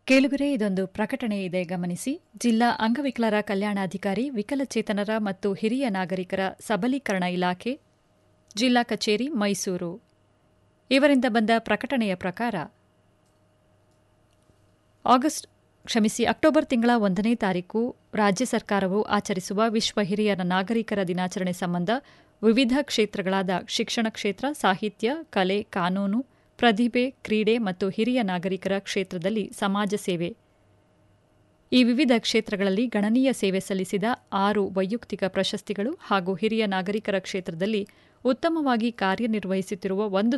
ಕೇಳುಗರೆ ಇದೊಂದು ಪ್ರಕಟಣೆ ಇದೆ ಗಮನಿಸಿ ಜಿಲ್ಲಾ ಅಂಗವಿಕಲರ ಕಲ್ಯಾಣಾಧಿಕಾರಿ ವಿಕಲಚೇತನರ ಮತ್ತು ಹಿರಿಯ ನಾಗರಿಕರ ಸಬಲೀಕರಣ ಇಲಾಖೆ ಜಿಲ್ಲಾ ಕಚೇರಿ ಮೈಸೂರು ಇವರಿಂದ ಬಂದ ಪ್ರಕಟಣೆಯ ಪ್ರಕಾರ ಆಗಸ್ಟ್ ಕ್ಷಮಿಸಿ ಅಕ್ಟೋಬರ್ ತಿಂಗಳ ಒಂದನೇ ತಾರೀಕು ರಾಜ್ಯ ಸರ್ಕಾರವು ಆಚರಿಸುವ ವಿಶ್ವ ಹಿರಿಯ ನಾಗರಿಕರ ದಿನಾಚರಣೆ ಸಂಬಂಧ ವಿವಿಧ ಕ್ಷೇತ್ರಗಳಾದ ಶಿಕ್ಷಣ ಕ್ಷೇತ್ರ ಸಾಹಿತ್ಯ ಕಲೆ ಕಾನೂನು ಪ್ರತಿಭೆ ಕ್ರೀಡೆ ಮತ್ತು ಹಿರಿಯ ನಾಗರಿಕರ ಕ್ಷೇತ್ರದಲ್ಲಿ ಸಮಾಜ ಸೇವೆ ಈ ವಿವಿಧ ಕ್ಷೇತ್ರಗಳಲ್ಲಿ ಗಣನೀಯ ಸೇವೆ ಸಲ್ಲಿಸಿದ ಆರು ವೈಯಕ್ತಿಕ ಪ್ರಶಸ್ತಿಗಳು ಹಾಗೂ ಹಿರಿಯ ನಾಗರಿಕರ ಕ್ಷೇತ್ರದಲ್ಲಿ ಉತ್ತಮವಾಗಿ ಕಾರ್ಯನಿರ್ವಹಿಸುತ್ತಿರುವ ಒಂದು